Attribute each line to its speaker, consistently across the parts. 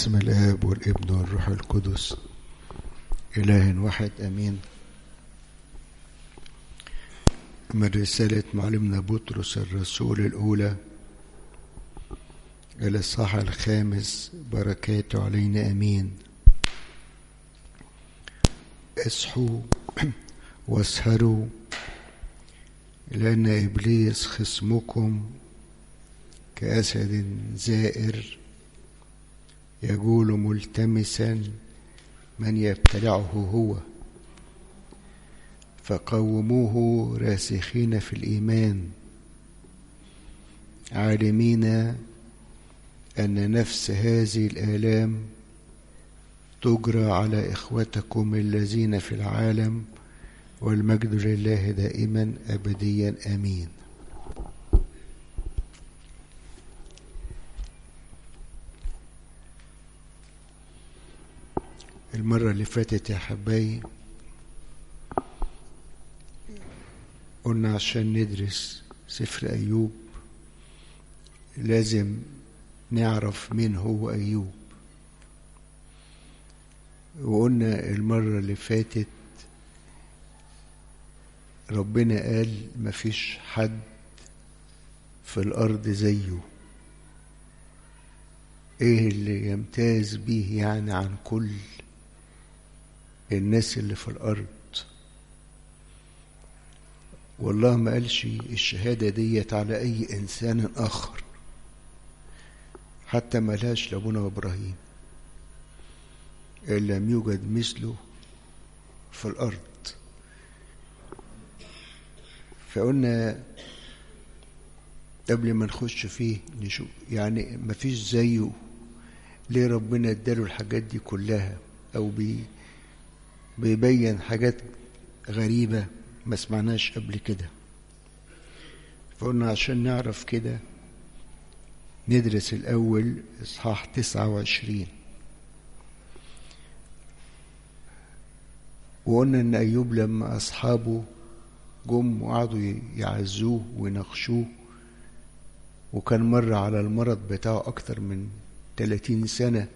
Speaker 1: باسم الآب والابن والروح القدس إله واحد أمين من رسالة معلمنا بطرس الرسول الأولى إلى الصح الخامس بركاته علينا أمين اصحوا واسهروا لأن إبليس خصمكم كأسد زائر يجول ملتمسا من يبتلعه هو فقوموه راسخين في الإيمان عالمين أن نفس هذه الآلام تجرى على إخوتكم الذين في العالم والمجد لله دائما أبديا آمين المرة اللي فاتت يا حبايبي قلنا عشان ندرس سفر أيوب لازم نعرف مين هو أيوب وقلنا المرة اللي فاتت ربنا قال مفيش حد في الأرض زيه ايه اللي يمتاز به يعني عن كل الناس اللي في الأرض والله ما قالش الشهادة ديت على أي إنسان آخر حتى ملهاش لأبونا إبراهيم إن لم يوجد مثله في الأرض فقلنا قبل ما نخش فيه نشوف يعني مفيش زيه ليه ربنا اداله الحاجات دي كلها او بي بيبين حاجات غريبة ما سمعناش قبل كده فقلنا عشان نعرف كده ندرس الأول إصحاح تسعة وعشرين وقلنا إن أيوب لما أصحابه جم وقعدوا يعزوه ويناقشوه وكان مر على المرض بتاعه أكتر من 30 سنة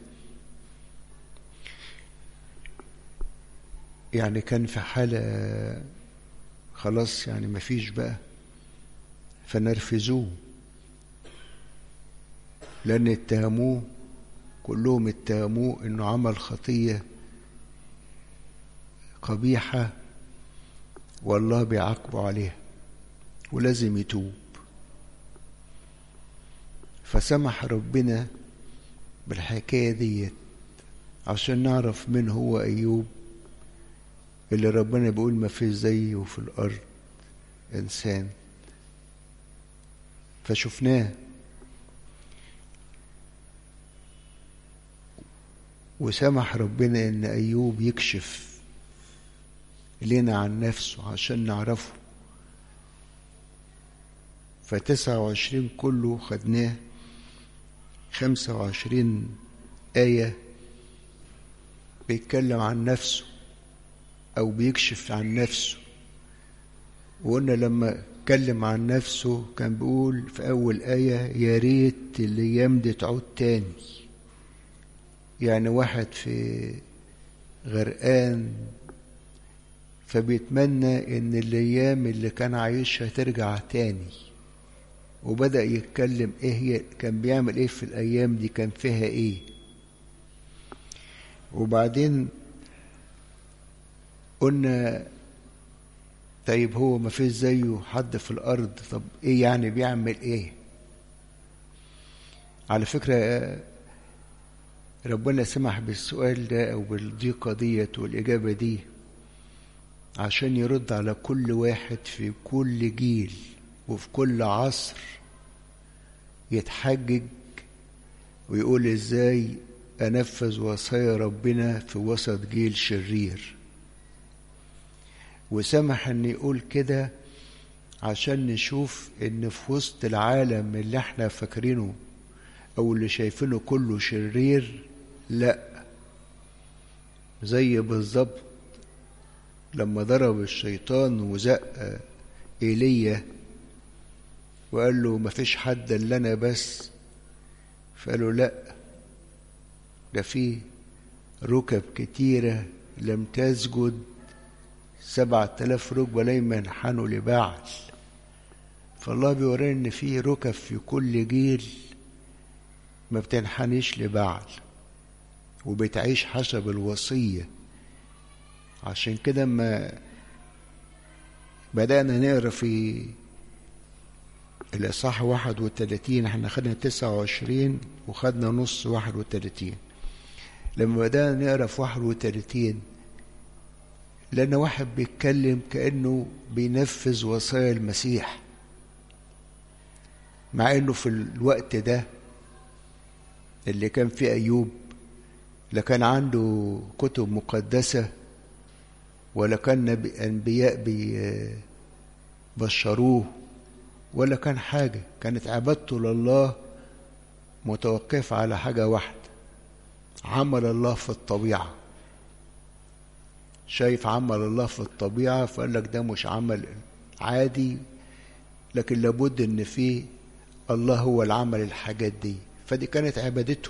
Speaker 1: يعني كان في حالة خلاص يعني مفيش بقى فنرفزوه لأن اتهموه كلهم اتهموه إنه عمل خطية قبيحة والله بيعاقبه عليها ولازم يتوب فسمح ربنا بالحكاية ديت عشان نعرف من هو أيوب اللي ربنا بيقول ما فيش زيه في الأرض إنسان فشفناه وسمح ربنا إن أيوب يكشف لنا عن نفسه عشان نعرفه فتسعة وعشرين كله خدناه خمسة وعشرين آية بيتكلم عن نفسه أو بيكشف عن نفسه وقلنا لما اتكلم عن نفسه كان بيقول في أول آية يا ريت الأيام دي تعود تاني يعني واحد في غرقان فبيتمنى إن الأيام اللي كان عايشها ترجع تاني وبدأ يتكلم إيه هي كان بيعمل إيه في الأيام دي كان فيها إيه وبعدين قلنا طيب هو ما فيش زيه حد في الأرض طب إيه يعني بيعمل إيه على فكرة ربنا سمح بالسؤال ده أو بالضيقة ديت والإجابة دي عشان يرد على كل واحد في كل جيل وفي كل عصر يتحجج ويقول ازاي انفذ وصايا ربنا في وسط جيل شرير وسمح ان يقول كده عشان نشوف ان في وسط العالم اللي احنا فاكرينه او اللي شايفينه كله شرير لا زي بالظبط لما ضرب الشيطان وزق ايليا وقال له ما فيش حد الا انا بس فقال له لا ده في ركب كتيرة لم تسجد سبعة آلاف ركبة لما ينحنوا لبعل فالله بيورينا إن في ركب في كل جيل ما بتنحنيش لبعل وبتعيش حسب الوصية عشان كده ما بدأنا نقرا في الإصحاح واحد وتلاتين احنا خدنا تسعة وعشرين وخدنا نص واحد وتلاتين لما بدأنا نقرا في واحد وتلاتين لأن واحد بيتكلم كأنه بينفذ وصايا المسيح مع إنه في الوقت ده اللي كان فيه أيوب لا كان عنده كتب مقدسة ولا كان نبي أنبياء بيبشروه ولا كان حاجة كانت عبادته لله متوقفة على حاجة واحدة عمل الله في الطبيعة شايف عمل الله في الطبيعة فقال لك ده مش عمل عادي لكن لابد ان فيه الله هو اللي عمل الحاجات دي فدي كانت عبادته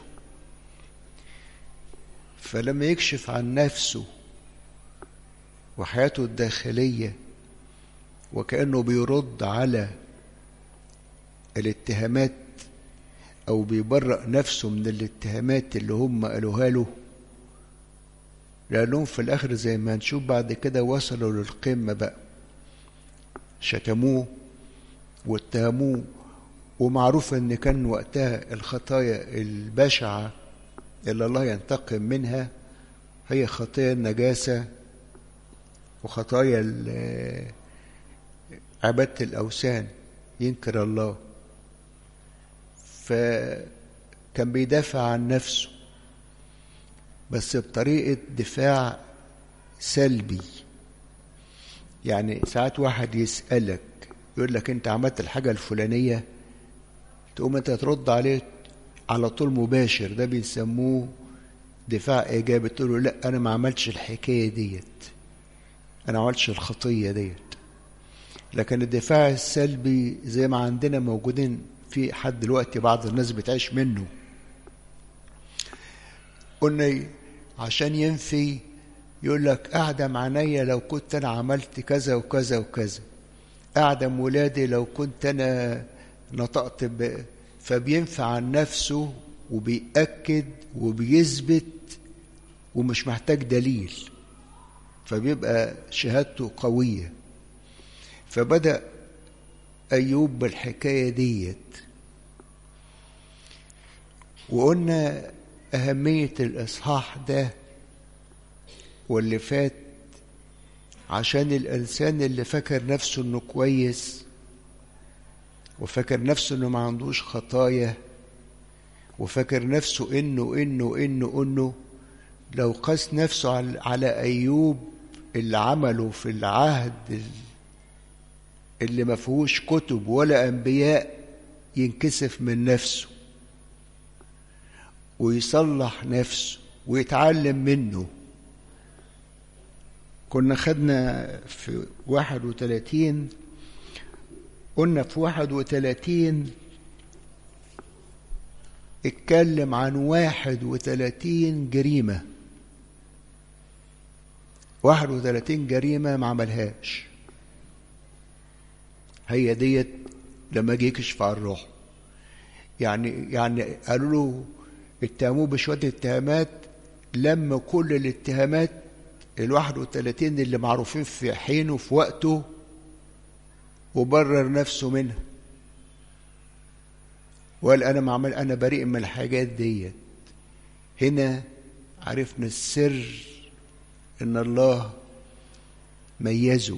Speaker 1: فلما يكشف عن نفسه وحياته الداخلية وكأنه بيرد على الاتهامات أو بيبرأ نفسه من الاتهامات اللي هم قالوها له لأنهم في الآخر زي ما هنشوف بعد كده وصلوا للقمة بقى شتموه واتهموه ومعروف ان كان وقتها الخطايا البشعة اللي الله ينتقم منها هي خطايا النجاسة وخطايا عبادة الأوثان ينكر الله فكان بيدافع عن نفسه بس بطريقة دفاع سلبي يعني ساعات واحد يسألك يقول لك انت عملت الحاجة الفلانية تقوم انت ترد عليه على طول مباشر ده بيسموه دفاع ايجابي تقول له لا انا ما عملتش الحكايه ديت انا ما عملتش الخطيه ديت لكن الدفاع السلبي زي ما عندنا موجودين في حد دلوقتي بعض الناس بتعيش منه قلنا عشان ينفي يقول لك اعدم عينيا لو كنت انا عملت كذا وكذا وكذا اعدم ولادي لو كنت انا نطقت ب... فبينفع عن نفسه وبيأكد وبيثبت ومش محتاج دليل فبيبقى شهادته قوية فبدأ أيوب بالحكاية ديت وقلنا أهمية الإصحاح ده واللي فات عشان الإنسان اللي فاكر نفسه إنه كويس وفاكر نفسه إنه ما عندوش خطايا وفاكر نفسه إنه إنه إنه إنه لو قاس نفسه على أيوب اللي عمله في العهد اللي ما فيهوش كتب ولا أنبياء ينكسف من نفسه ويصلح نفسه ويتعلم منه كنا خدنا في واحد وثلاثين قلنا في واحد وثلاثين اتكلم عن واحد وثلاثين جريمة واحد وثلاثين جريمة ما عملهاش هي ديت لما جه يكشف عن الروح يعني يعني قالوا له اتهموه بشوية اتهامات لما كل الاتهامات الواحد وثلاثين اللي معروفين في حينه في وقته وبرر نفسه منها وقال انا ما عمل انا بريء من الحاجات ديت هنا عرفنا السر ان الله ميزه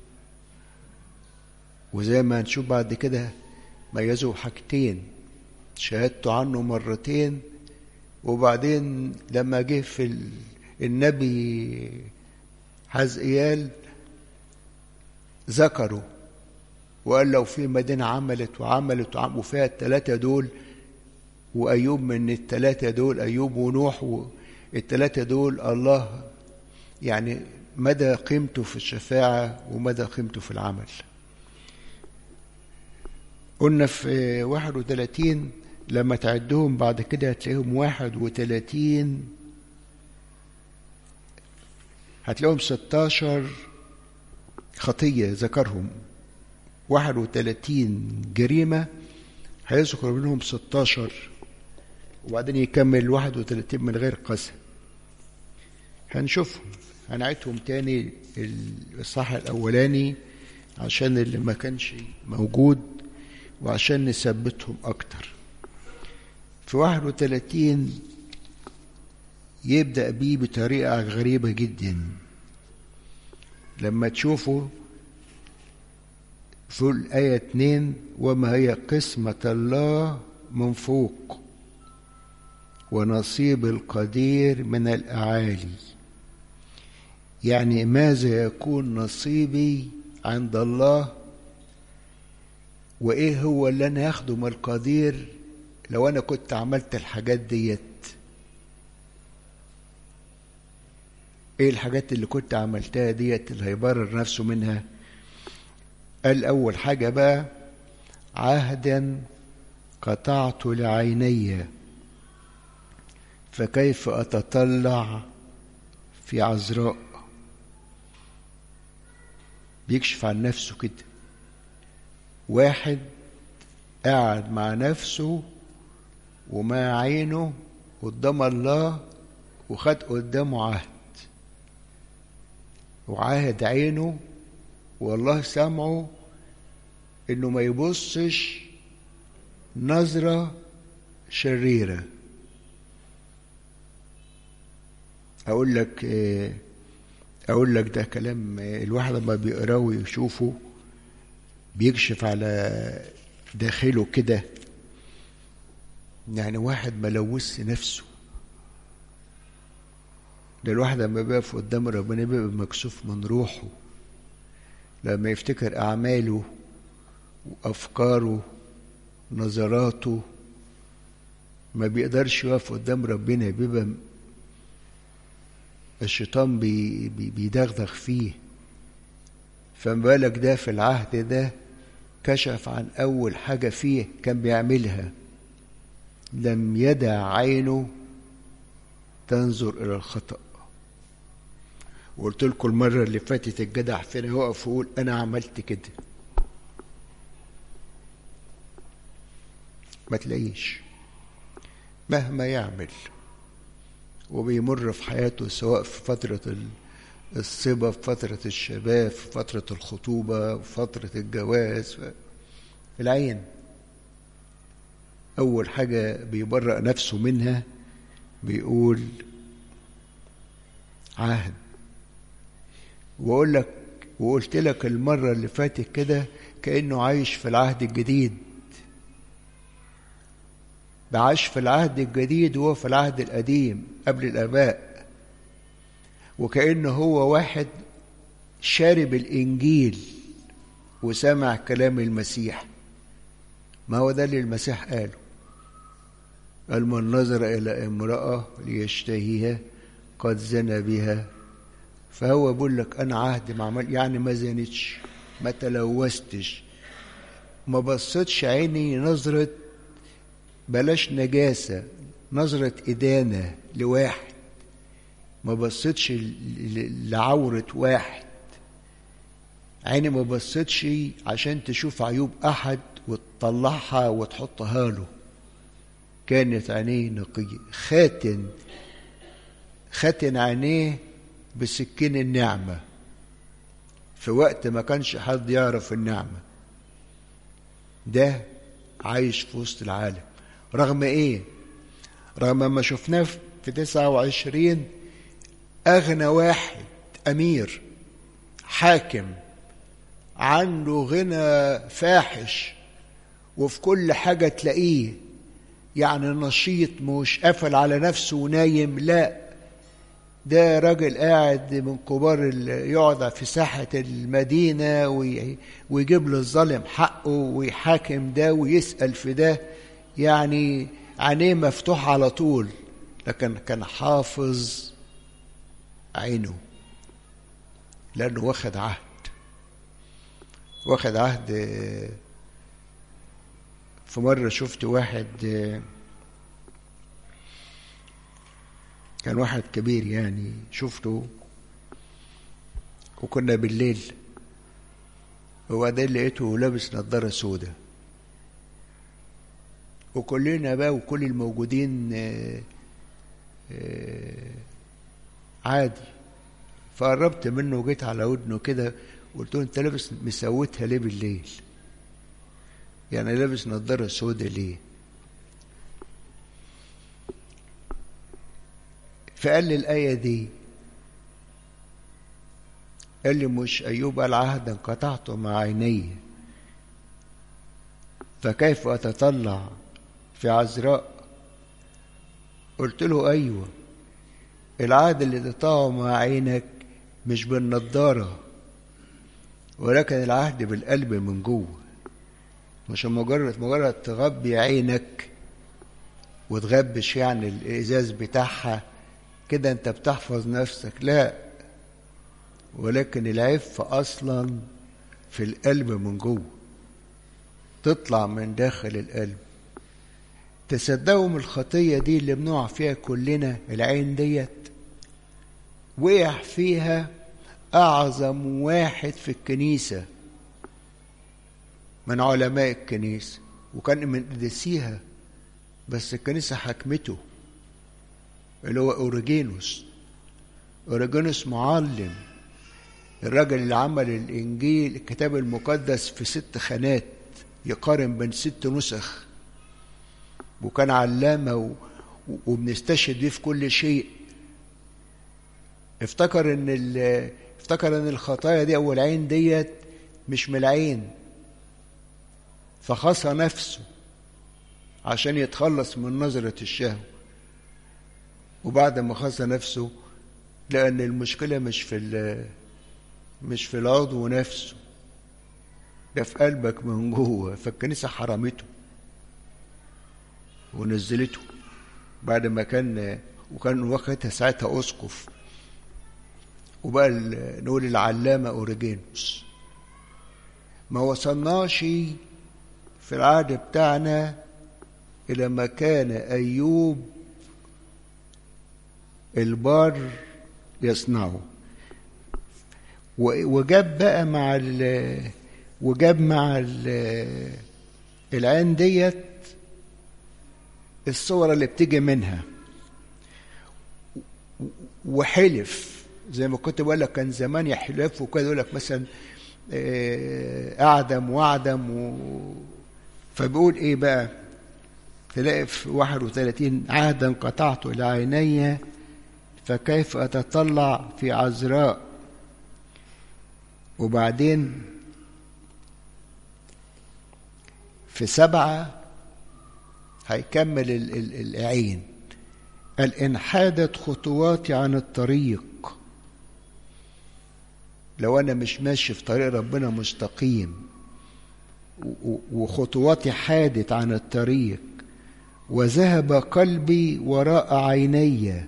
Speaker 1: وزي ما هنشوف بعد كده ميزه بحاجتين شهادته عنه مرتين وبعدين لما جه في النبي حزقيال ذكره وقال لو في مدينة عملت وعملت وعملت وفيها الثلاثة دول وأيوب من الثلاثة دول أيوب ونوح الثلاثة دول الله يعني مدى قيمته في الشفاعة ومدى قيمته في العمل قلنا في 31 لما تعدهم بعد كده هتلاقيهم واحد وتلاتين هتلاقيهم ستاشر خطية ذكرهم واحد وتلاتين جريمة هيذكر منهم ستاشر وبعدين يكمل واحد وتلاتين من غير قسم هنشوفهم هنعيدهم تاني الصح الأولاني عشان اللي ما كانش موجود وعشان نثبتهم أكتر في واحد وتلاتين يبدأ بيه بطريقة غريبة جدا لما تشوفوا في الآية اتنين وما هي قسمة الله من فوق ونصيب القدير من الأعالي يعني ماذا يكون نصيبي عند الله وإيه هو اللي أنا هاخده من القدير لو أنا كنت عملت الحاجات ديت ايه الحاجات اللي كنت عملتها ديت اللي هيبرر نفسه منها قال اول حاجه بقى عهدا قطعت لعيني فكيف اتطلع في عذراء بيكشف عن نفسه كده واحد قاعد مع نفسه ومع عينه قدام الله وخد قدامه عهد وعاهد عينه والله سامعه انه ما يبصش نظرة شريرة اقول لك اقول لك ده كلام الواحد لما بيقراه ويشوفه بيكشف على داخله كده يعني واحد ملوث نفسه ده الواحد لما بيقف قدام ربنا بيبقى مكسوف من روحه لما يفتكر أعماله وأفكاره نظراته ما بيقدرش يقف قدام ربنا بيبقى الشيطان بي بي بيدغدغ فيه فما بالك ده في العهد ده كشف عن أول حاجة فيه كان بيعملها لم يدع عينه تنظر إلى الخطأ وقلت لكم المرة اللي فاتت الجدع فينا يقف ويقول أنا عملت كده ما تلاقيش مهما يعمل وبيمر في حياته سواء في فترة الصبا في فترة الشباب في فترة الخطوبة في فترة الجواز العين أول حاجة بيبرأ نفسه منها بيقول عهد واقول لك وقلت لك المره اللي فاتت كده كانه عايش في العهد الجديد بعاش في العهد الجديد وهو في العهد القديم قبل الاباء وكانه هو واحد شارب الانجيل وسمع كلام المسيح ما هو ده اللي المسيح قاله قال من نظر الى امراه ليشتهيها قد زنى بها فهو بيقول لك انا عهد مع عمل يعني ما زنتش ما تلوثتش ما بصتش عيني نظرة بلاش نجاسة نظرة إدانة لواحد ما بصتش لعورة واحد عيني ما بصتش عشان تشوف عيوب أحد وتطلعها وتحطها له كانت عينيه نقية خاتن خاتن عينيه بسكين النعمة في وقت ما كانش حد يعرف النعمة ده عايش في وسط العالم رغم ايه رغم ما شفناه في تسعة وعشرين أغنى واحد أمير حاكم عنده غنى فاحش وفي كل حاجة تلاقيه يعني نشيط مش قافل على نفسه ونايم لا ده راجل قاعد من كبار يقعد في ساحة المدينة ويجيب للظالم حقه ويحاكم ده ويسأل في ده يعني عينيه مفتوحة على طول لكن كان حافظ عينه لأنه واخد عهد واخد عهد في مرة شفت واحد كان واحد كبير يعني شفته وكنا بالليل وبعدين لقيته لابس نظارة سودة وكلنا بقى وكل الموجودين آه، آه، عادي فقربت منه وجيت على ودنه كده قلت له انت لابس مسوتها ليه بالليل يعني لابس نظارة سودة ليه فقال لي الآية دي قال لي مش أيوب قال عهدا قطعته مع عيني فكيف أتطلع في عذراء قلت له أيوة العهد اللي تقطعه مع عينك مش بالنضارة ولكن العهد بالقلب من جوه مش مجرد مجرد تغبي عينك وتغبش يعني الإزاز بتاعها كده أنت بتحفظ نفسك لا ولكن العف أصلا في القلب من جوه تطلع من داخل القلب تصدقوا من الخطية دي اللي بنقع فيها كلنا العين ديت وقع فيها أعظم واحد في الكنيسة من علماء الكنيسة وكان من قدسيها بس الكنيسة حكمته اللي هو أوريجينوس أوريجينوس معلم الراجل اللي عمل الإنجيل الكتاب المقدس في ست خانات يقارن بين ست نسخ وكان علامة و... وبنستشهد بيه في كل شيء افتكر ان ال... افتكر ان الخطايا دي او العين ديت مش من العين فخصى نفسه عشان يتخلص من نظرة الشهوة وبعد ما خصى نفسه لأن المشكلة مش في ال... مش في العضو نفسه ده في قلبك من جوه فالكنيسة حرمته ونزلته بعد ما كان وكان واخدها ساعتها اسقف وبقى نقول العلامه اوريجينوس ما وصلناش في العهد بتاعنا الى ما كان ايوب البار يصنعه وجاب بقى مع ال وجاب مع ال العين ديت الصور اللي بتيجي منها وحلف زي ما كنت بقول لك كان زمان يحلف وكده يقول لك مثلا اعدم واعدم و... فبيقول ايه بقى تلاقي في 31 عهدا قطعت الى عيني فكيف اتطلع في عذراء وبعدين في سبعه هيكمل العين قال إن حادت خطواتي عن الطريق لو أنا مش ماشي في طريق ربنا مستقيم وخطواتي حادت عن الطريق وذهب قلبي وراء عيني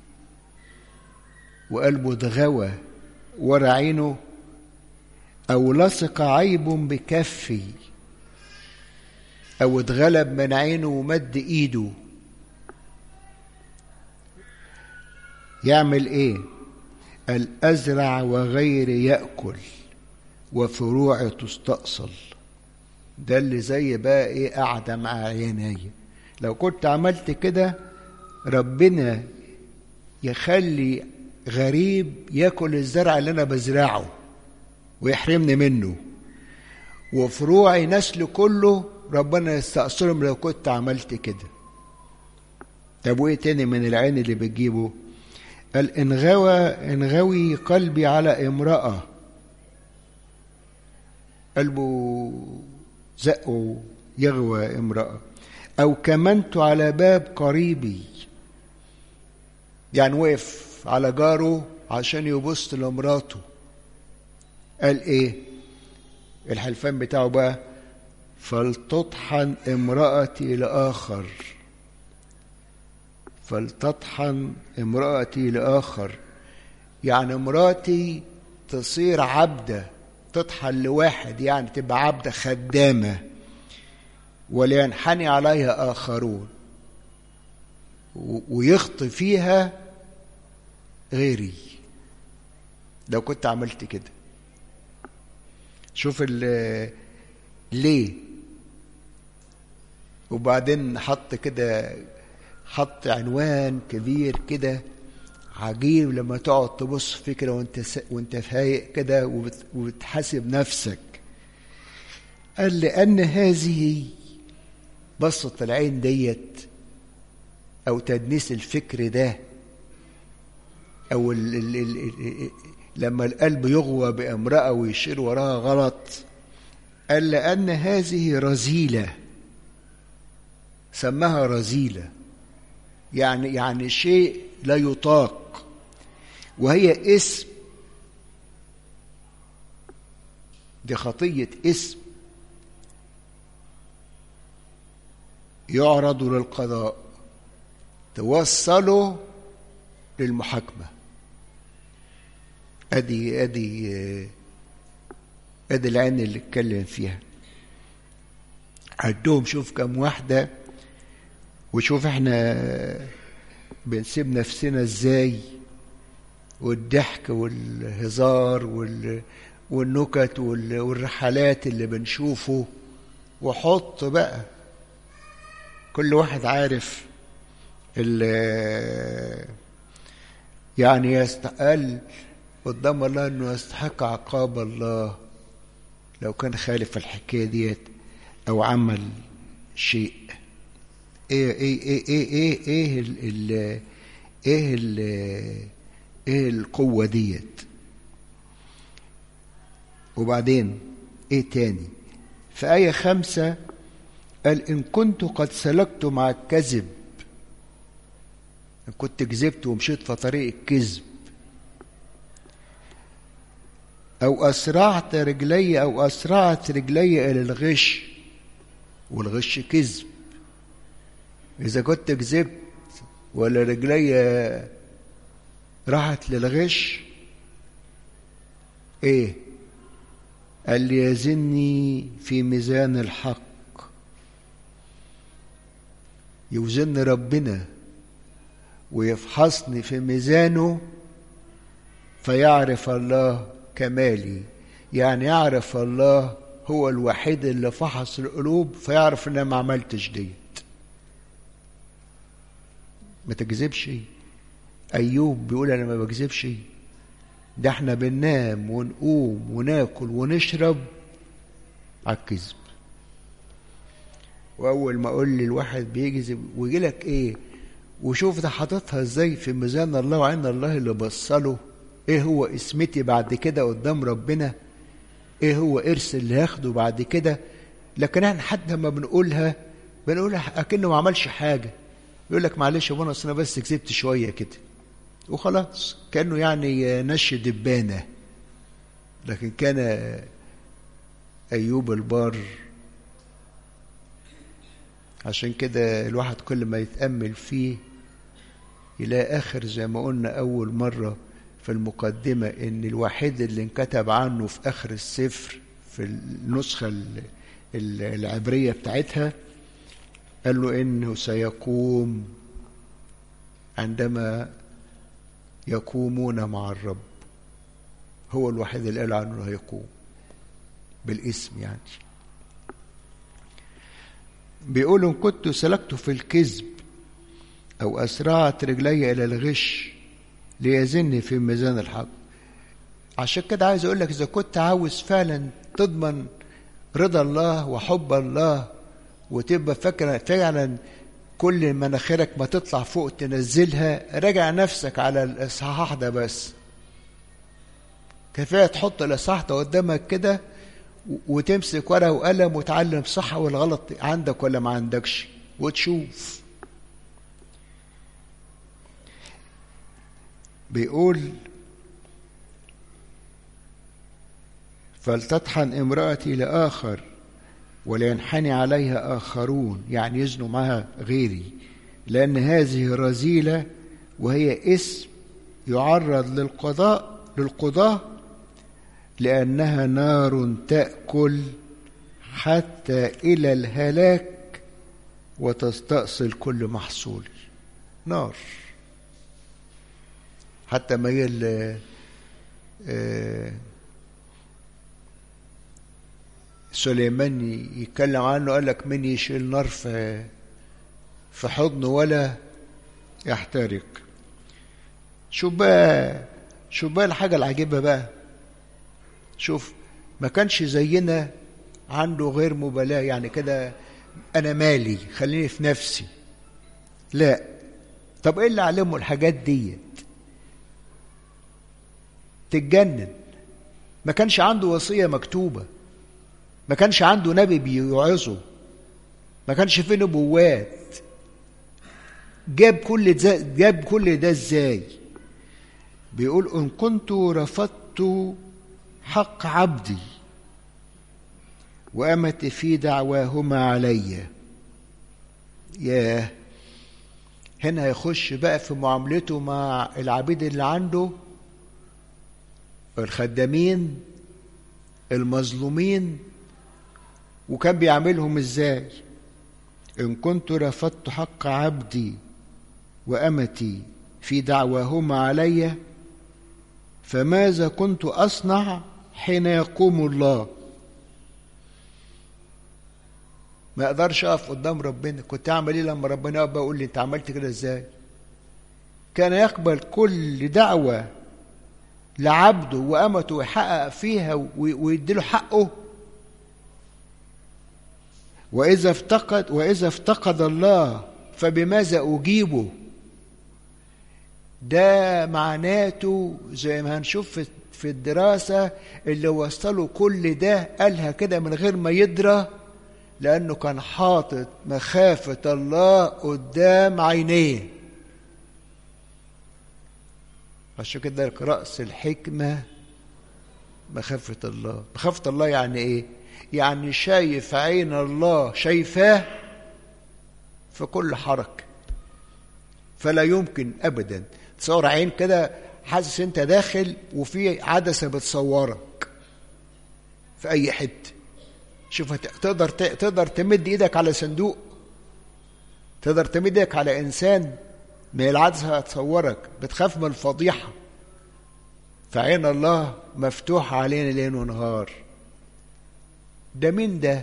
Speaker 1: وقلبه اتغوى ورا عينه أو لصق عيب بكفي أو اتغلب من عينه ومد إيده يعمل إيه؟ الأزرع وغير يأكل وفروع تستأصل ده اللي زي بقى إيه قاعدة مع عيني لو كنت عملت كده ربنا يخلي غريب ياكل الزرع اللي أنا بزرعه ويحرمني منه وفروعي نسل كله ربنا يستأصلهم لو كنت عملت كده طب وايه تاني من العين اللي بتجيبه قال انغوى انغوي قلبي على امرأة قلبه زقه يغوى امرأة أو كمنت على باب قريبي يعني وقف على جاره عشان يبص لمراته قال ايه الحلفان بتاعه بقى فلتطحن امرأتي لآخر فلتطحن امرأتي لآخر يعني مراتي تصير عبدة تطحن لواحد يعني تبقى عبدة خدامة ولينحني عليها آخرون ويخطي فيها غيري لو كنت عملت كده شوف ليه وبعدين حط كده حط عنوان كبير كده عجيب لما تقعد تبص فيه كده وانت وانت فايق كده وبتحاسب نفسك قال لأن هذه بصة العين ديت أو تدنيس الفكر ده أو ال ال ال لما القلب يغوى بامرأة ويشير وراها غلط قال لأن هذه رذيلة سماها رذيلة يعني يعني شيء لا يطاق وهي اسم دي خطية اسم يعرض للقضاء توصله للمحاكمة ادي ادي ادي العين اللي اتكلم فيها عدهم شوف كم واحدة وشوف احنا بنسيب نفسنا ازاي والضحك والهزار وال والنكت والرحلات اللي بنشوفه وحط بقى كل واحد عارف يعني يستقل قدام الله انه يستحق عقاب الله لو كان خالف الحكايه ديت او عمل شيء ايه ايه ايه ايه ايه ايه ال ال ايه ال ايه القوه ديت وبعدين ايه تاني في ايه خمسه قال ان كنت قد سلكت مع الكذب ان كنت كذبت ومشيت في طريق الكذب أو أسرعت رجلي أو أسرعت رجلي إلى الغش والغش كذب إذا كنت كذبت ولا رجلي راحت للغش إيه قال لي يزني في ميزان الحق يوزن ربنا ويفحصني في ميزانه فيعرف الله كمالي يعني يعرف الله هو الوحيد اللي فحص القلوب فيعرف ان انا ما عملتش ديت ما تكذبش ايوب بيقول انا ما بكذبش ده احنا بننام ونقوم وناكل ونشرب على الكذب واول ما اقول لي الواحد بيكذب ويجي لك ايه وشوف ده حاططها ازاي في ميزان الله وعين الله اللي بصله ايه هو اسمتي بعد كده قدام ربنا ايه هو ارث اللي هاخده بعد كده لكن احنا حتى ما بنقولها بنقولها اكنه ما عملش حاجه يقول لك معلش يا اصل انا بس كسبت شويه كده وخلاص كانه يعني نش دبانه لكن كان ايوب البار عشان كده الواحد كل ما يتامل فيه يلاقي اخر زي ما قلنا اول مره في المقدمة إن الوحيد اللي انكتب عنه في آخر السفر في النسخة العبرية بتاعتها قال له إنه سيقوم عندما يقومون مع الرب هو الوحيد اللي قال عنه هيقوم بالاسم يعني بيقول إن كنت سلكت في الكذب أو أسرعت رجلي إلى الغش ليزن في ميزان الحق عشان كده عايز اقول لك اذا كنت عاوز فعلا تضمن رضا الله وحب الله وتبقى فاكره فعلا كل مناخيرك ما تطلع فوق تنزلها راجع نفسك على الاصحاح ده بس كفايه تحط الاصحاح ده قدامك كده وتمسك ورقه وقلم وتعلم صح والغلط عندك ولا ما عندكش وتشوف بيقول فلتطحن امرأتي لآخر ولينحني عليها آخرون يعني يزنوا معها غيري لأن هذه رذيلة وهي اسم يعرض للقضاء للقضاة لأنها نار تأكل حتى إلى الهلاك وتستأصل كل محصولي نار حتى ما هي سليمان يتكلم عنه قال لك من يشيل نار في في حضنه ولا يحترق شوف بقى شوف بقى الحاجة العجيبة بقى شوف ما كانش زينا عنده غير مبالاة يعني كده أنا مالي خليني في نفسي لا طب إيه اللي علمه الحاجات ديت تتجنن ما كانش عنده وصية مكتوبة ما كانش عنده نبي بيوعظه ما كانش فيه نبوات جاب كل ده جاب كل ده ازاي بيقول ان كنت رفضت حق عبدي وامت في دعواهما علي ياه هنا هيخش بقى في معاملته مع العبيد اللي عنده الخدامين المظلومين وكان بيعملهم ازاي ان كنت رفضت حق عبدي وامتي في دعواهما علي فماذا كنت اصنع حين يقوم الله ما اقدرش اقف قدام ربنا كنت اعمل ايه لما ربنا يقف يقول لي انت عملت كده ازاي كان يقبل كل دعوه لعبده وامته ويحقق فيها ويديله حقه واذا افتقد واذا افتقد الله فبماذا اجيبه ده معناته زي ما هنشوف في الدراسة اللي وصلوا كل ده قالها كده من غير ما يدرى لأنه كان حاطط مخافة الله قدام عينيه عشان كده رأس الحكمة مخافة الله مخافة الله يعني إيه؟ يعني شايف عين الله شايفاه في كل حركة فلا يمكن أبدا تصور عين كده حاسس انت داخل وفي عدسة بتصورك في أي حتة شوف تقدر تقدر تمد ايدك على صندوق تقدر تمد ايدك على انسان ما العدسة هتصورك بتخاف من الفضيحة فعين الله مفتوحة علينا ليل ونهار ده مين ده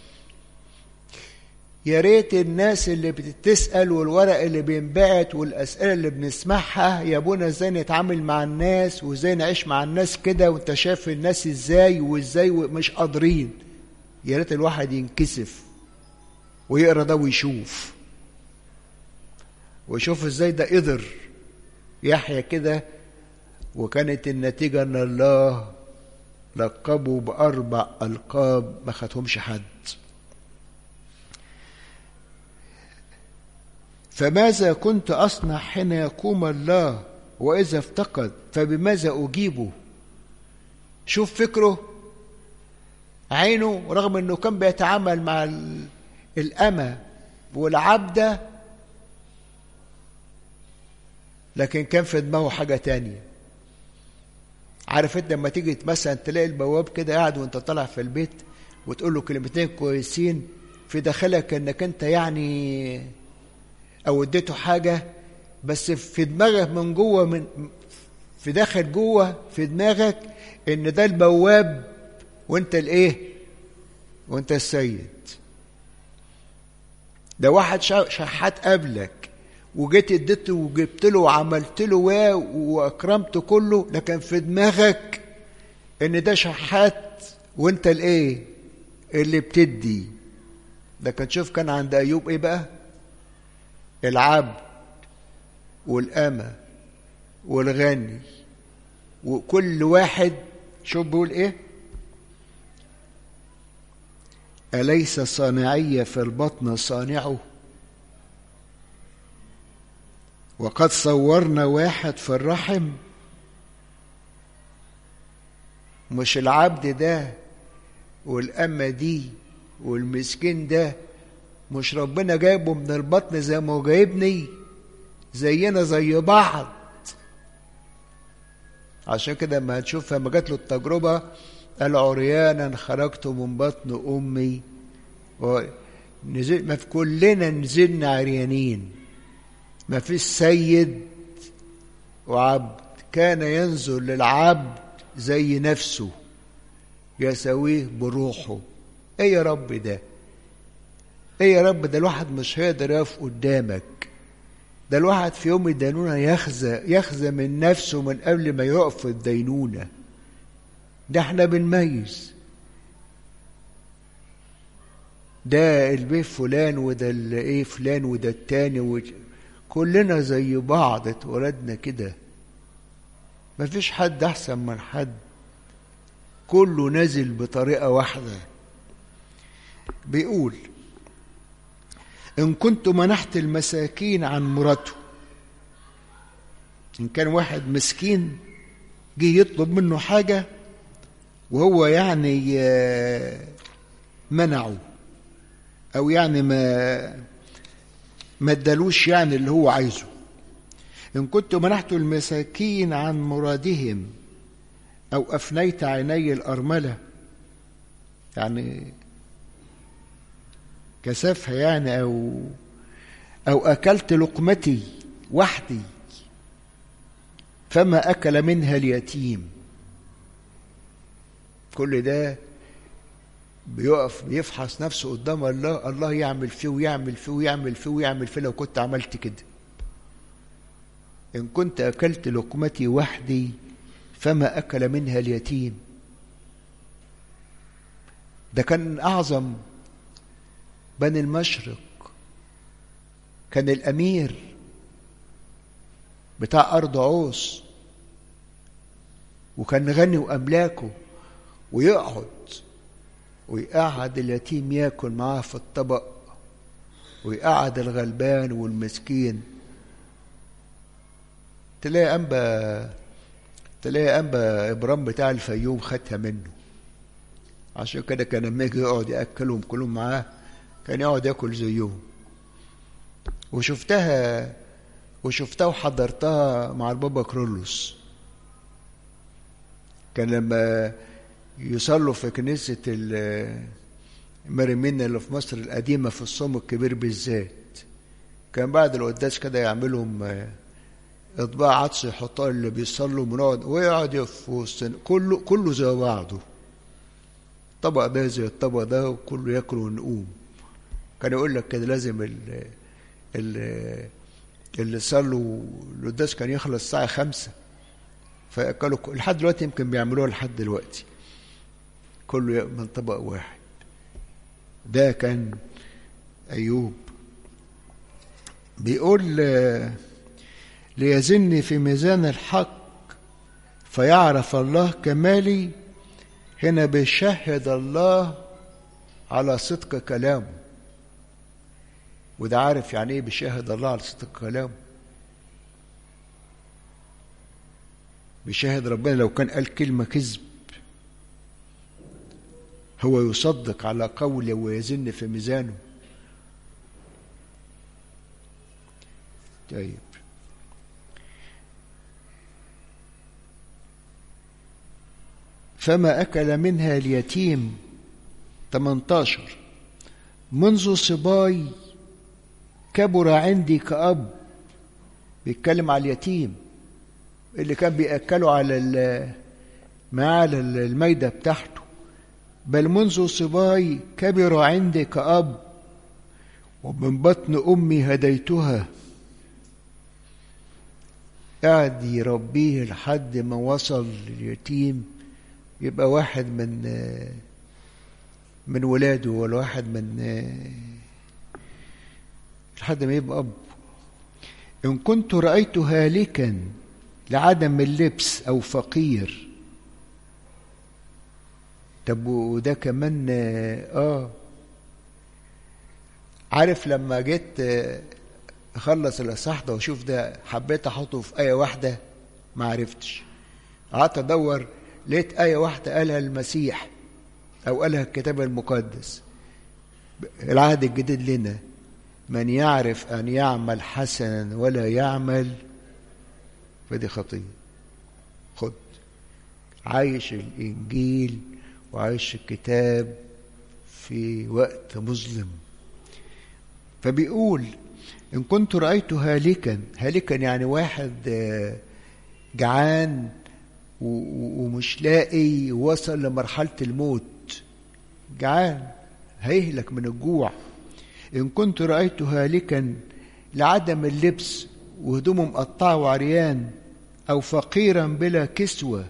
Speaker 1: يا ريت الناس اللي بتسأل والورق اللي بينبعت والأسئلة اللي بنسمعها يا ابونا ازاي نتعامل مع الناس وازاي نعيش مع الناس كده وانت شايف الناس ازاي وازاي مش قادرين يا ريت الواحد ينكسف ويقرا ده ويشوف ويشوف ازاي ده قدر يحيى كده وكانت النتيجة ان الله لقبه بأربع ألقاب ما خدهمش حد فماذا كنت أصنع حين يقوم الله وإذا افتقد فبماذا أجيبه شوف فكره عينه رغم أنه كان بيتعامل مع الأمة والعبدة لكن كان في دماغه حاجة تانية عارف انت لما تيجي مثلا تلاقي البواب كده قاعد وانت طالع في البيت وتقول له كلمتين كويسين في داخلك انك انت يعني او اديته حاجه بس في دماغك من جوه من في داخل جوه في دماغك ان ده البواب وانت الايه وانت السيد ده واحد شحات قبلك وجيت اديته وجبت له وعملت له واكرمته كله لكن في دماغك ان ده شحات وانت الايه اللي بتدي لكن شوف كان عند ايوب ايه بقى العبد والأمة والغني وكل واحد شوف بيقول ايه أليس صانعي في البطن صانعه وقد صورنا واحد في الرحم مش العبد ده والأمة دي والمسكين ده مش ربنا جايبه من البطن زي ما هو جايبني زينا زي بعض عشان كده لما هتشوف لما جات له التجربة قال عريانا خرجت من بطن أمي نزل ما في كلنا نزلنا عريانين ما فيش سيد وعبد كان ينزل للعبد زي نفسه يساويه بروحه ايه يا رب ده ايه يا رب ده الواحد مش هيقدر يقف قدامك ده الواحد في يوم الدينونة يخزى يخزى من نفسه من قبل ما يقف في الدينونة ده احنا بنميز ده البيه فلان وده الايه فلان وده التاني و... كلنا زي بعض اتولدنا كده مفيش حد احسن من حد كله نازل بطريقة واحدة بيقول إن كنت منحت المساكين عن مراته إن كان واحد مسكين جه يطلب منه حاجة وهو يعني منعه أو يعني ما ما ادالوش يعني اللي هو عايزه إن كنت منحت المساكين عن مرادهم أو أفنيت عيني الأرملة يعني كسفها يعني أو أو أكلت لقمتي وحدي فما أكل منها اليتيم كل ده بيقف بيفحص نفسه قدام الله الله يعمل فيه ويعمل فيه ويعمل فيه ويعمل فيه لو كنت عملت كده إن كنت أكلت لقمتي وحدي فما أكل منها اليتيم ده كان أعظم بني المشرق كان الأمير بتاع أرض عوس وكان غني وأملاكه ويقعد ويقعد اليتيم ياكل معاه في الطبق ويقعد الغلبان والمسكين تلاقي أنبا تلاقي أنبا إبرام بتاع الفيوم خدها منه عشان كده كان لما يجي يقعد يأكلهم كلهم معاه كان يقعد ياكل زيهم وشفتها وشفتها وحضرتها مع البابا كرولوس كان لما يصلوا في كنيسة المريمين اللي في مصر القديمة في الصوم الكبير بالذات كان بعد القداس كده يعملهم اطباق عطس يحطوها اللي بيصلوا ونقعد ويقعد في وسط كله كله زي بعضه الطبق ده زي الطبق ده وكله ياكل ونقوم كان يقول لك كده لازم ال ال اللي صلوا القداس كان يخلص الساعة خمسة فأكلوا لحد دلوقتي يمكن بيعملوها لحد دلوقتي كله من طبق واحد ده كان أيوب بيقول ليزني في ميزان الحق فيعرف الله كمالي هنا بيشهد الله على صدق كلامه وده عارف يعني ايه بيشهد الله على صدق كلامه بيشهد ربنا لو كان قال كلمة كذب هو يصدق على قوله ويزن في ميزانه طيب فما أكل منها اليتيم 18 منذ صباي كبر عندي كأب بيتكلم على اليتيم اللي كان بيأكله على معاه على الميدة بتاعته بل منذ صباي كبر عندي كأب ومن بطن أمي هديتها قعد يربيه لحد ما وصل لليتيم يبقى واحد من من ولاده ولا واحد من لحد ما يبقى أب إن كنت رأيت هالكا لعدم اللبس أو فقير طب وده كمان آه عارف لما جيت أخلص الإصحاح ده وأشوف ده حبيت أحطه في آية واحدة ما عرفتش قعدت أدور لقيت آية واحدة قالها المسيح أو قالها الكتاب المقدس العهد الجديد لنا من يعرف أن يعمل حسنا ولا يعمل فدي خطية خد عايش الإنجيل وعايش الكتاب في وقت مظلم فبيقول إن كنت رأيت هالكا هالكا يعني واحد جعان ومش لاقي وصل لمرحلة الموت جعان هيهلك من الجوع إن كنت رأيت هالكا لعدم اللبس وهدومه مقطعة وعريان أو فقيرا بلا كسوة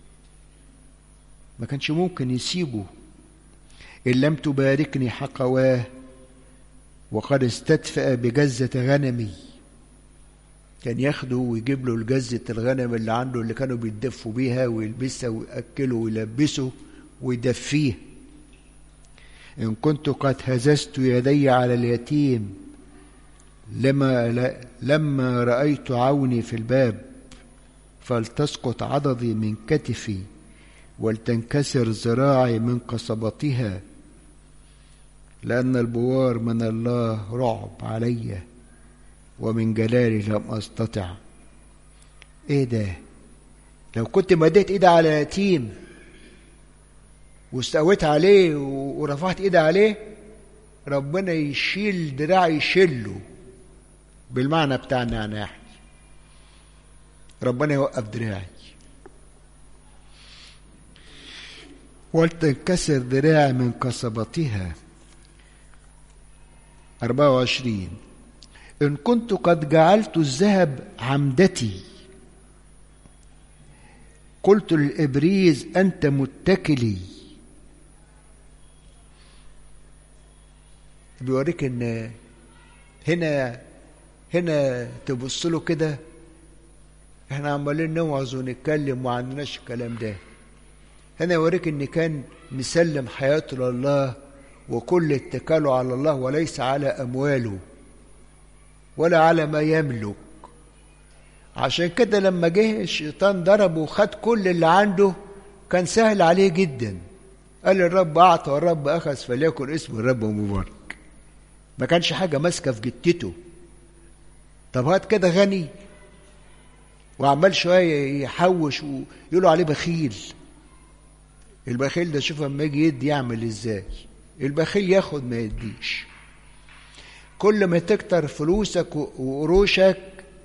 Speaker 1: ما كانش ممكن يسيبه إن لم تباركني حقواه وقد استدفأ بجزة غنمي كان ياخده ويجيب له الجزة الغنم اللي عنده اللي كانوا بيدفوا بيها ويلبسها ويأكله ويلبسه ويدفيه إن كنت قد هززت يدي على اليتيم لما لما رأيت عوني في الباب فلتسقط عضدي من كتفي ولتنكسر ذراعي من قصبتها لأن البوار من الله رعب علي ومن جلالي لم أستطع إيه ده لو كنت مديت إيدي على يتيم واستويت عليه ورفعت إيدي عليه ربنا يشيل دراعي يشيله بالمعنى بتاعنا يعني احنا ربنا يوقف دراعي ولتنكسر ذراعي من قصبتها 24 إن كنت قد جعلت الذهب عمدتي قلت للإبريز أنت متكلي بيوريك إن هنا هنا تبص له كده احنا عمالين نوعظ ونتكلم وما عندناش الكلام ده هنا يوريك ان كان مسلم حياته لله وكل اتكاله على الله وليس على امواله ولا على ما يملك عشان كده لما جه الشيطان ضربه وخد كل اللي عنده كان سهل عليه جدا قال الرب اعطى والرب اخذ فليكن اسم الرب مبارك ما كانش حاجه ماسكه في جتته طب هات كده غني وعمال شويه يحوش ويقولوا عليه بخيل البخيل ده شوف اما يجي يدي يعمل ازاي البخيل ياخد ما يديش كل ما تكتر فلوسك وقروشك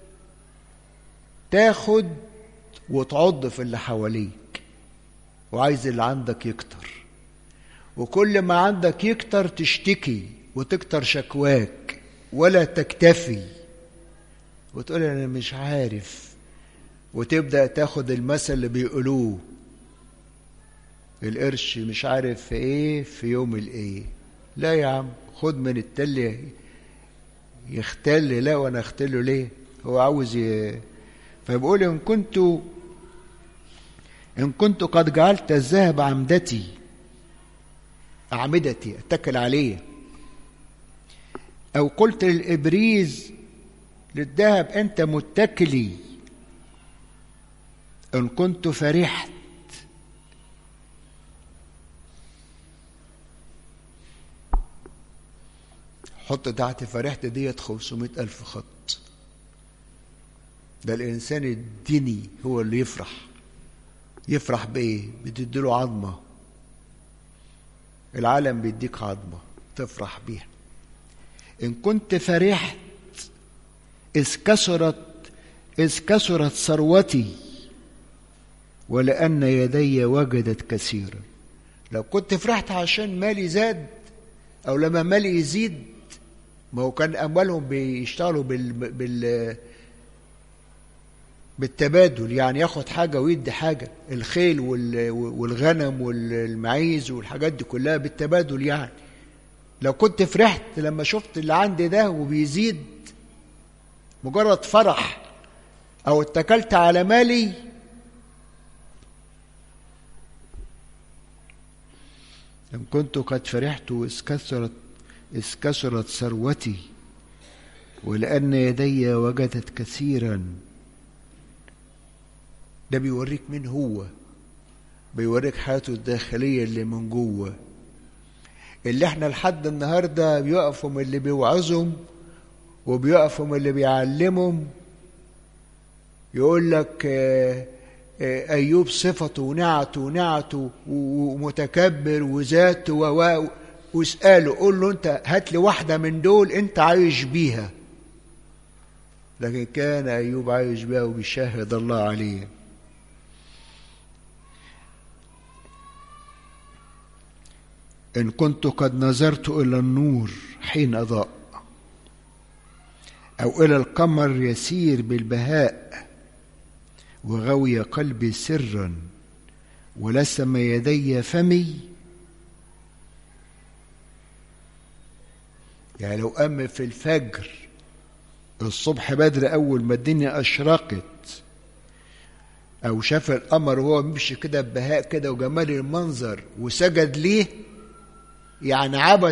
Speaker 1: تاخد وتعض في اللي حواليك وعايز اللي عندك يكتر وكل ما عندك يكتر تشتكي وتكتر شكواك ولا تكتفي وتقول انا مش عارف وتبدا تاخد المثل اللي بيقولوه القرش مش عارف في ايه في يوم الايه لا يا عم خد من التل يختل لا وانا اختله ليه هو عاوز ي... فبيقول ان كنت ان كنت قد جعلت الذهب عمدتي اعمدتي اتكل عليه او قلت للابريز للذهب انت متكلي ان كنت فرحت حط تحت فرحت ديت 500 ألف خط ده الإنسان الديني هو اللي يفرح يفرح بإيه؟ بتديله عظمة العالم بيديك عظمة تفرح بيها إن كنت فرحت إذ كثرت إذ كثرت ثروتي ولأن يدي وجدت كثيرا لو كنت فرحت عشان مالي زاد أو لما مالي يزيد ما هو كان أموالهم بيشتغلوا بال, بال بالتبادل يعني ياخد حاجة ويدي حاجة الخيل والغنم والمعيز والحاجات دي كلها بالتبادل يعني لو كنت فرحت لما شفت اللي عندي ده وبيزيد مجرد فرح او اتكلت على مالي إن كنت قد فرحت إذ كثرت إذ كثرت ثروتي ولأن يدي وجدت كثيرا ده بيوريك مين هو بيوريك حياته الداخلية اللي من جوه اللي احنا لحد النهارده بيقفوا من اللي بيوعظهم وبيقفوا من اللي بيعلمهم يقول لك اه اه ايوب صفته ونعته ونعته ومتكبر وذاته و واسأله قول له أنت هات لي واحدة من دول أنت عايش بيها لكن كان أيوب عايش بيها وبيشهد الله عليه إن كنت قد نظرت إلى النور حين أضاء أو إلى القمر يسير بالبهاء وغوي قلبي سرا ولسم يدي فمي يعني لو قام في الفجر الصبح بدري أول ما الدنيا أشرقت أو شاف القمر وهو بيمشي كده ببهاء كده وجمال المنظر وسجد ليه يعني عبد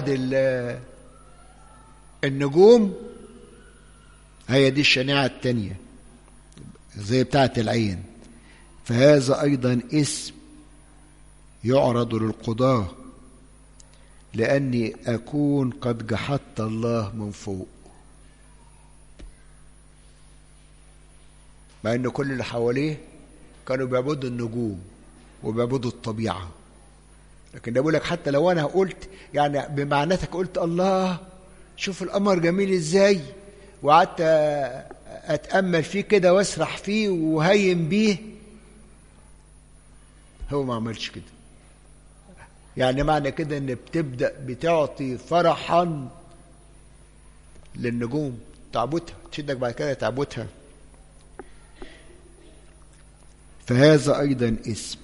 Speaker 1: النجوم هي دي الشنيعة التانية زي بتاعة العين فهذا أيضا اسم يعرض للقضاة لأني أكون قد جحدت الله من فوق مع أن كل اللي حواليه كانوا بيعبدوا النجوم وبيعبدوا الطبيعة لكن ده بقول لك حتى لو أنا قلت يعني بمعناتك قلت الله شوف القمر جميل إزاي وقعدت أتأمل فيه كده وأسرح فيه وهيم بيه هو ما عملش كده يعني معنى كده ان بتبدا بتعطي فرحا للنجوم تعبتها تشدك بعد كده تعبتها فهذا ايضا اسم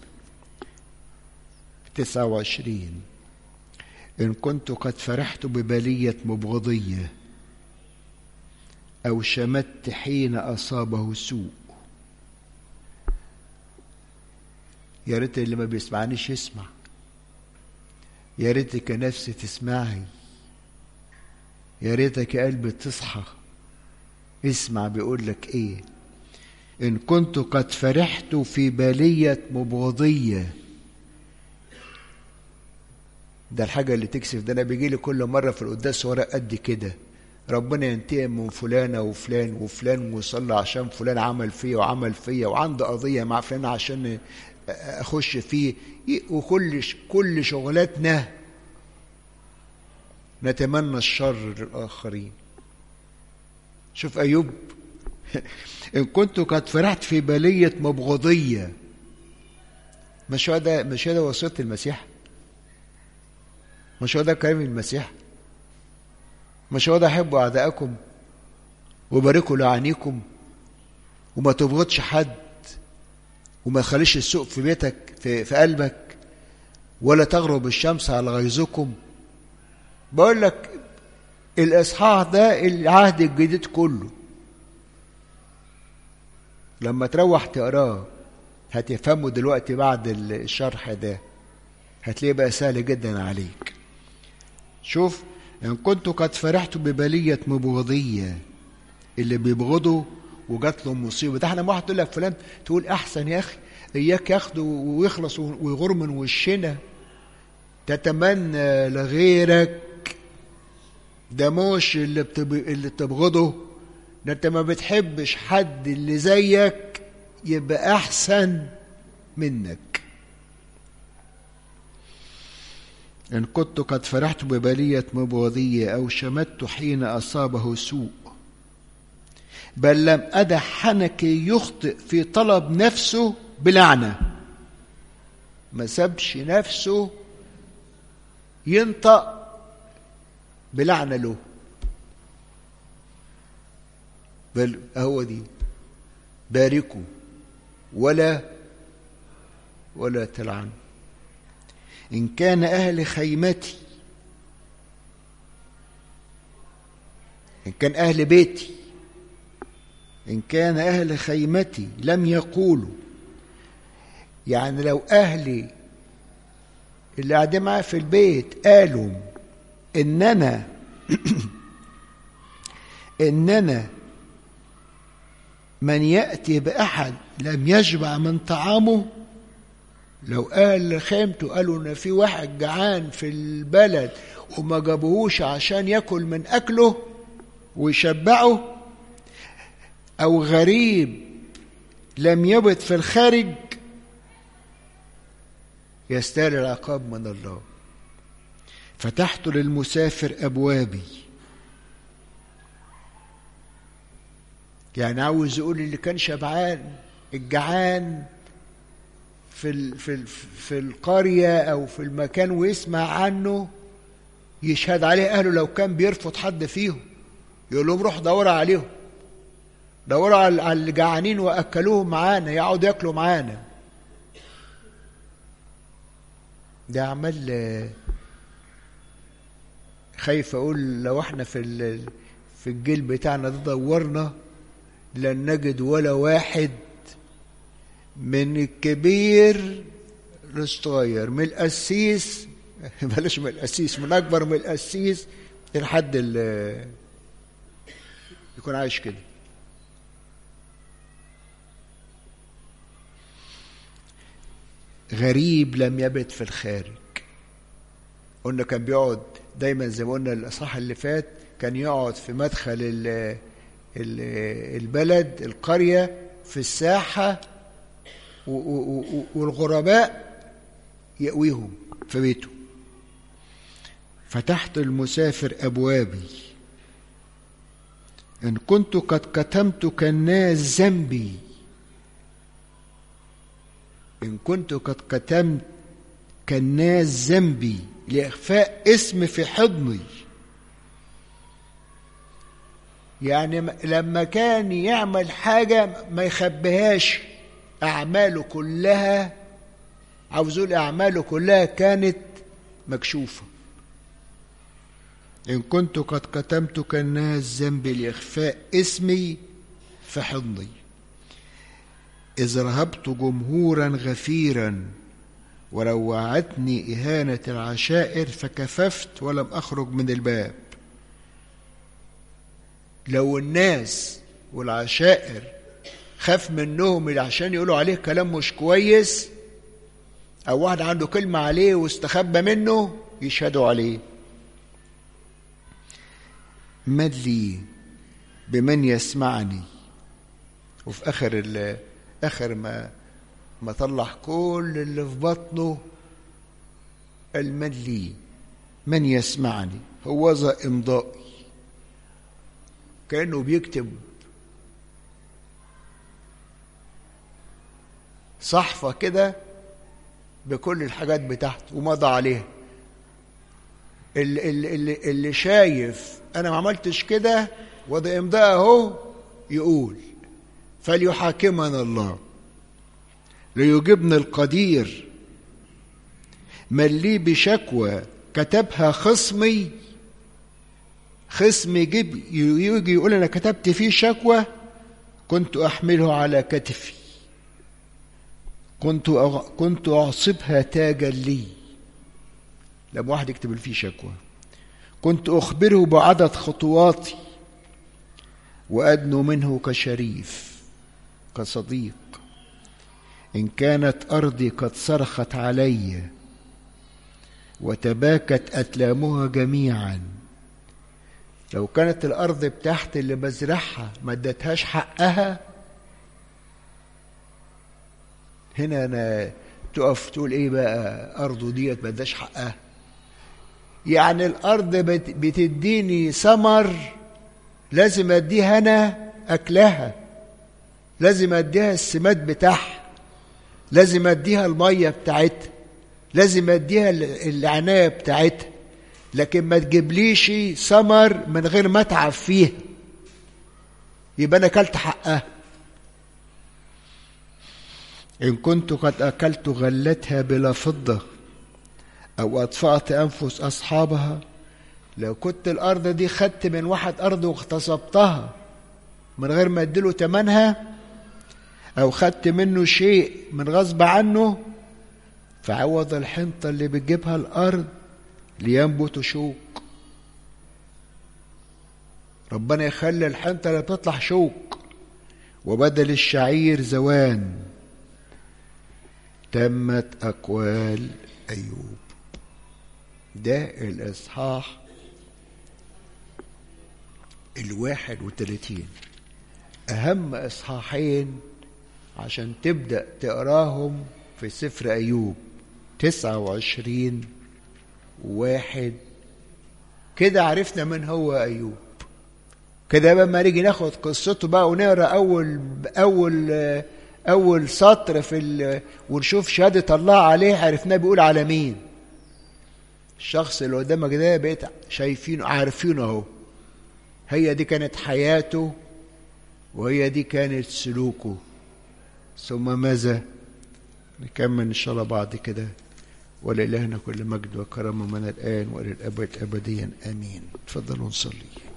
Speaker 1: تسعة وعشرين إن كنت قد فرحت ببلية مبغضية أو شمت حين أصابه سوء يا ريت اللي ما بيسمعنيش يسمع يا ريتك يا نفسي تسمعي يا ريتك يا قلبي تصحى اسمع بيقول لك ايه ان كنت قد فرحت في بالية مبغضية ده الحاجة اللي تكسف ده انا بيجي لي كل مرة في القداس ورق قد كده ربنا ينتقم من فلانة وفلان وفلان وصلى عشان فلان عمل فيا وعمل فيا وعنده قضية مع فلان عشان اخش فيه وكل كل شغلاتنا نتمنى الشر للاخرين شوف ايوب ان كنت قد فرحت في باليه مبغضيه مش هو ده مش هو ده وصيه المسيح مش هو ده كلام المسيح مش هو ده حبوا اعدائكم وباركوا لعانيكم وما تبغضش حد وما تخليش السوء في بيتك في, في قلبك ولا تغرب الشمس على غيظكم بقول لك الاصحاح ده العهد الجديد كله لما تروح تقراه هتفهمه دلوقتي بعد الشرح ده هتلاقيه بقى سهل جدا عليك شوف ان كنت قد فرحت ببلية مبغضية اللي بيبغضوا وجات له مصيبه ده احنا واحد تقول لك فلان تقول احسن يا اخي اياك ياخده ويخلص ويغور من وشنا تتمنى لغيرك ده مش اللي بتب... اللي تبغضه ده انت ما بتحبش حد اللي زيك يبقى احسن منك ان كنت قد فرحت ببليه مبوذيه او شمت حين اصابه سوء بل لم أدع حنكي يخطئ في طلب نفسه بلعنة ما سابش نفسه ينطق بلعنة له بل هو دي باركوا ولا ولا تلعنوا إن كان أهل خيمتي إن كان أهل بيتي إن كان أهل خيمتي لم يقولوا يعني لو أهلي اللي قاعدين معايا في البيت قالوا إننا إننا من يأتي بأحد لم يشبع من طعامه لو قال خيمته قالوا إن في واحد جعان في البلد وما جابوهوش عشان ياكل من أكله ويشبعه أو غريب لم يبت في الخارج يستاهل العقاب من الله فتحت للمسافر أبوابي يعني عاوز يقول اللي كان شبعان الجعان في ال في ال في القرية أو في المكان ويسمع عنه يشهد عليه أهله لو كان بيرفض حد فيهم يقول لهم روح دوروا عليهم دوروا على اللي جعانين وأكلوهم معانا يقعدوا ياكلوا معانا ده عمال خايف اقول لو احنا في في الجيل بتاعنا ده دورنا لن نجد ولا واحد من الكبير للصغير من القسيس بلاش من القسيس من اكبر من القسيس لحد اللي يكون عايش كده غريب لم يبت في الخارج قلنا كان بيقعد دايما زي ما قلنا الاصحاح اللي فات كان يقعد في مدخل ال ال البلد القريه في الساحه والغرباء يأويهم في بيته فتحت المسافر أبوابي إن كنت قد كتمت كالناس ذنبي إن كنت قد كتمت كالناس ذنبي لإخفاء اسم في حضني يعني لما كان يعمل حاجة ما يخبيهاش أعماله كلها عاوز أقول أعماله كلها كانت مكشوفة إن كنت قد كتمت كالناس ذنبي لإخفاء اسمي في حضني إذ رهبت جمهورا غفيرا وروعتني إهانة العشائر فكففت ولم أخرج من الباب لو الناس والعشائر خاف منهم عشان يقولوا عليه كلام مش كويس أو واحد عنده كلمة عليه واستخبى منه يشهدوا عليه من لي بمن يسمعني وفي آخر آخر ما ما طلع كل اللي في بطنه المن لي من يسمعني هو ذا إمضائي كأنه بيكتب صحفة كده بكل الحاجات بتاعته ومضى عليها اللي, اللي, اللي شايف أنا ما عملتش كده وده إمضاء أهو يقول فليحاكمنا الله ليجبني القدير من لي بشكوى كتبها خصمي خصمي يجيب يجي يقول انا كتبت فيه شكوى كنت احمله على كتفي كنت كنت اعصبها تاجا لي لما واحد يكتب فيه شكوى كنت اخبره بعدد خطواتي وادنو منه كشريف كصديق إن كانت أرضي قد صرخت علي وتباكت أتلامها جميعا لو كانت الأرض بتاعتي اللي بزرعها ما ادتهاش حقها هنا أنا تقف تقول إيه بقى أرضه ديت ما اداش حقها يعني الأرض بتديني ثمر لازم أديها أنا أكلها لازم أديها السماد بتاعها لازم اديها الميه بتاعتها لازم اديها العنايه بتاعتها لكن ما تجيبليش ثمر من غير ما اتعب فيها يبقى انا اكلت حقها ان كنت قد اكلت غلتها بلا فضه او اطفات انفس اصحابها لو كنت الارض دي خدت من واحد ارض واغتصبتها من غير ما اديله تمنها أو خدت منه شيء من غصب عنه فعوض الحنطة اللي بتجيبها الأرض لينبت شوك ربنا يخلي الحنطة اللي بتطلع شوك وبدل الشعير زوان تمت أقوال أيوب ده الإصحاح الواحد وثلاثين أهم إصحاحين عشان تبدأ تقراهم في سفر أيوب تسعة وعشرين واحد كده عرفنا من هو أيوب كده بقى ما نيجي ناخد قصته بقى ونقرا أول أول أول سطر في ال... ونشوف شهادة الله عليه عرفناه بيقول على مين الشخص اللي قدامك ده بقيت شايفينه عارفينه اهو هي دي كانت حياته وهي دي كانت سلوكه ثم ماذا نكمل ان شاء الله بعد كده ولإلهنا كل مجد وكرم من الآن وإلى الأبد أبديا آمين تفضلوا نصلي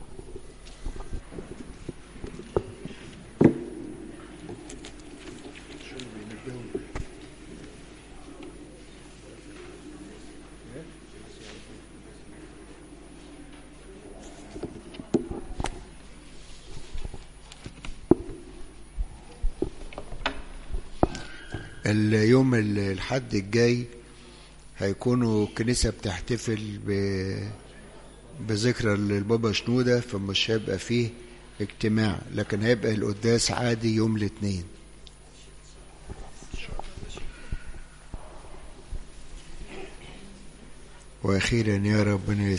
Speaker 1: اليوم الحد الجاي هيكونوا الكنيسة بتحتفل ب... بذكرى البابا شنودة فمش هيبقى فيه اجتماع لكن هيبقى القداس عادي يوم الاثنين واخيرا يا ربنا